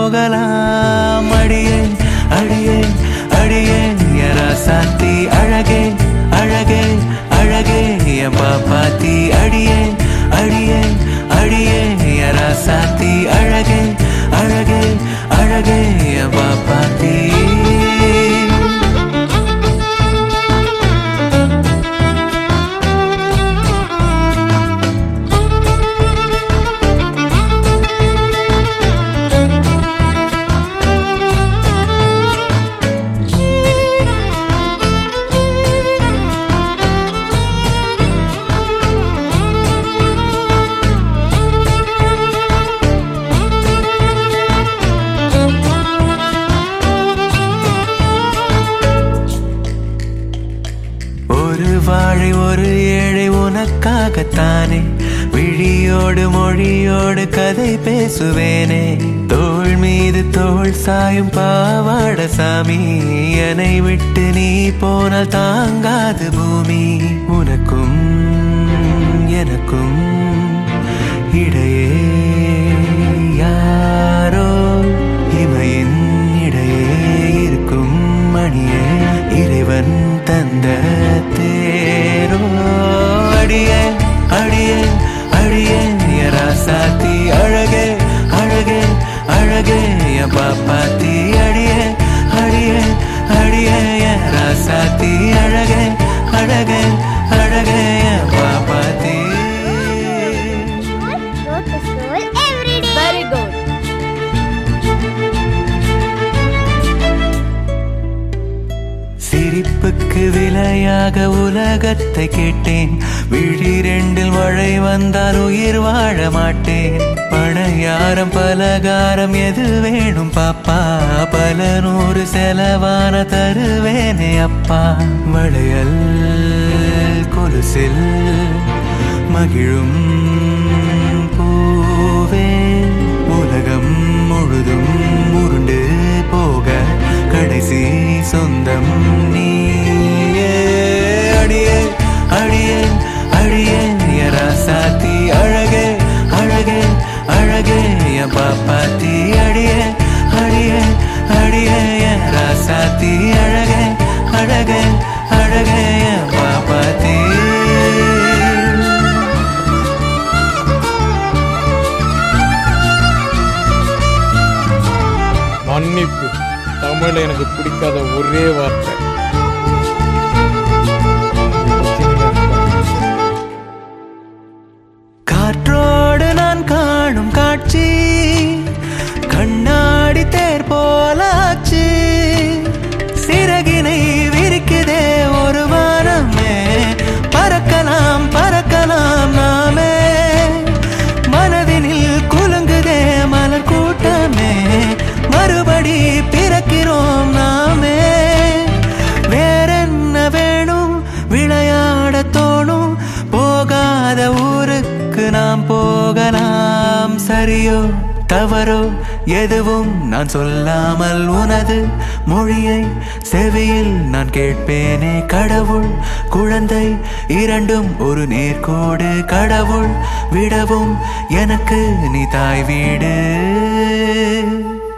போகலாம் அடியே அடியே அடியே எரா சாத்தி அழகே அழகே அழகே என் பாப்பாத்தி அடியே அடியே அடியே எரா சாத்தி அழகே அழகே அழகே என் பாப்பாத்தி ஒரு வாழை ஒரு ஏழை உனக்காகத்தானே விழியோடு மொழியோடு கதை பேசுவேனே தோள் மீது தோள் சாயும் பாவாட சாமி என்னை விட்டு நீ போனால் தாங்காது பூமி உனக்கும் எனக்கும் இடையே யாரோ இமையின் இடையே இருக்கும் மணியே இறைவன் தந்த தேரோ அடியே அடியே அடியே எரா சாத்தி அழகே அழகே அழகே என் பாப்பாத்தி அடியே அடியே அடியே எரா சாத்தி அழகே அழகே அழகே என் பாப்பாத்தி Go to school every day. Very good. சிரிப்புக்கு விலையாக உலகத்தை கேட்டேன் விழி ரெண்டில் மழை வந்தால் உயிர் வாழ மாட்டேன் பழையாரம் பலகாரம் எது வேணும் பாப்பா பல நூறு செலவான தருவேனே அப்பா வளையல் கொலுசில் மகிழும் பூவே உலகம் முழுதும் உருண்டு போக கடைசி சொந்தம் நீயே அடியே அடியே அடியே எரா சாத்தி அழகே அழகே அழகே என் பாப்பாத்தி அடியே அடியே அடியே எரா சாத்தி அழகே அழகே அழகே என் பாப்பாத்தி மன்னிப்பு தமிழ் எனக்கு பிடிக்காத ஒரே வார்த்தை காற்றோடு நான் காணும் காட்சி கண்ணாடி தேர் போலாச்சு சிறகினை விரிக்குதே ஒரு வானமே பறக்கலாம் பறக்கலாம் நாமே மனதினில் குலுங்குதே மலர் கூட்டமே மறுபடி பிறக்கிறோம் நாமே வேறென்ன வேணும் விளையாட தோணும் போகாத ஊருக்கு நாம் போகலாம் சரியோ தவறோ எதுவும் நான் சொல்லாமல் உனது மொழியை செவியில் நான் கேட்பேனே கடவுள் குழந்தை இரண்டும் ஒரு நேர்கோடு கடவுள் விடவும் எனக்கு நீ தாய் வீடு